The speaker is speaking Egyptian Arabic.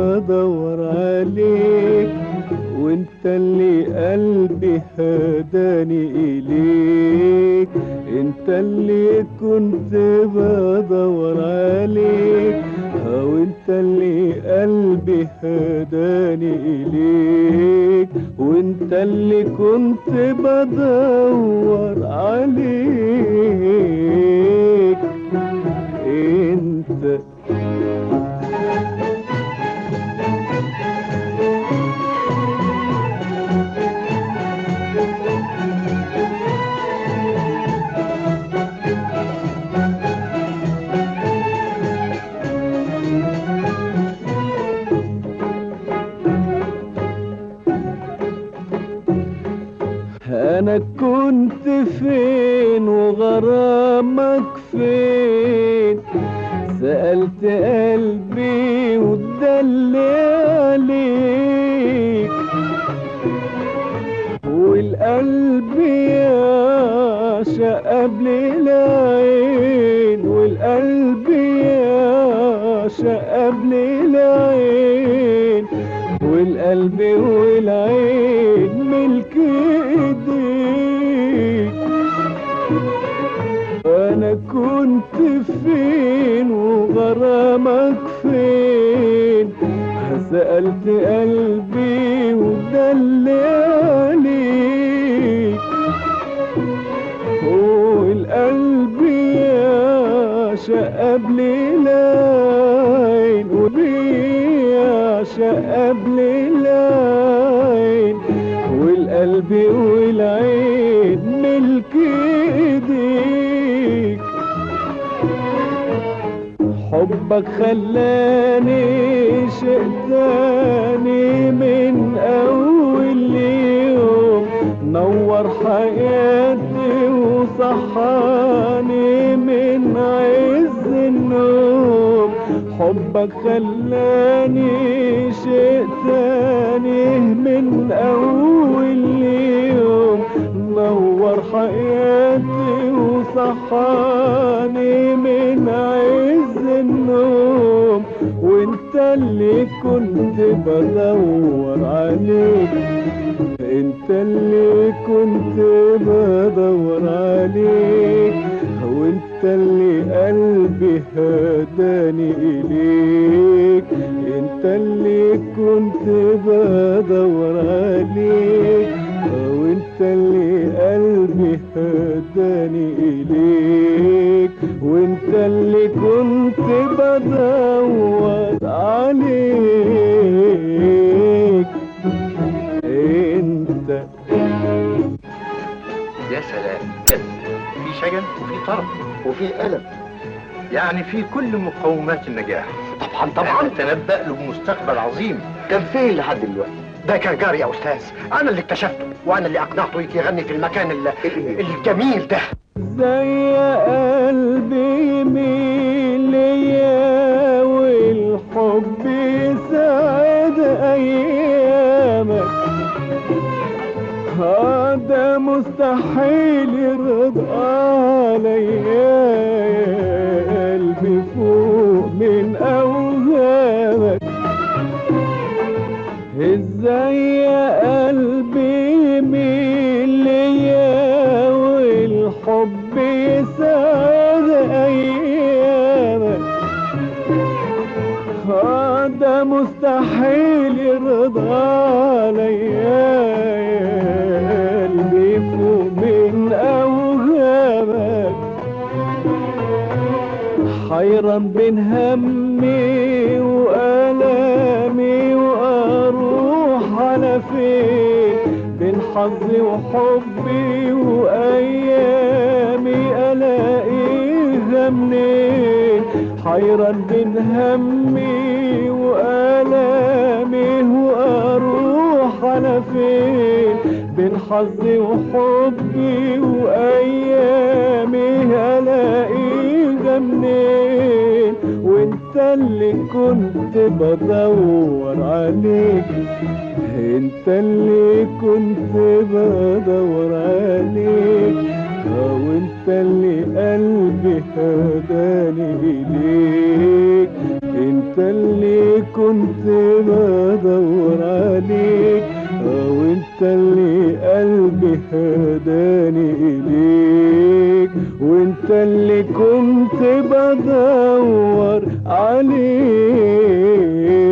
بدور عليك وانت اللي قلبي هداني اليك انت اللي كنت بدور عليك وانت اللي قلبي هداني اليك وانت اللي كنت بدور عليك انت انا كنت فين وغرامك فين سألت قلبي ودلي عليك والقلب يعشق قبل العين والقلب يعشق قبل العين والقلب والعين ملك ايديك انا كنت فين وغرامك فين سألت قلبي ودل عليك والقلب يعشق قبل العين وبيعشق قبل العين والقلب والعين ملك ايديك حبك خلاني شئتاني من اول يوم نور حياتي وصحاني من عز النوم حبك خلاني شئتاني من اول يوم نور حياتي وصحاني من عز النوم وانت اللي كنت بدور عليك انت اللي كنت بدور عليك وانت اللي قلبي هداني اليك انت اللي كنت بدور عليك وانت اللي قلبي هداني اليك وانت اللي كنت بدور عليك انت يا سلام في شجن وفي طرب وفي قلم يعني في كل مقومات النجاح طبعا طبعا تنبأ له بمستقبل عظيم كان فين لحد دلوقتي ده كان جاري يا استاذ انا اللي اكتشفته وانا اللي اقنعته يجي يغني في المكان ال- الجميل ده زي قلبي مين ليا والحب يسعد ايامك هذا مستحيل يرضى عليا يا قلبي فوق من اوهامك ازاي يا قلبي مين ليا والحب يسعد ايامك هذا مستحيل يرضى عليا يا قلبي فوق من اوهامك حيران بين همي وألامي وأروح على فين بين حظي وحبي وأيامي ألاقيها منين حيران بين همي وألامي وأروح على فين بين حظي وحبي وأيامي ألاقيها منين وانت اللي كنت بدور عليك انت اللي كنت بدور عليك اه وانت اللي قلبي هداني اليك انت اللي كنت بدور عليك اه وانت اللي قلبي هداني اليك وانت اللي كنت بدور عليك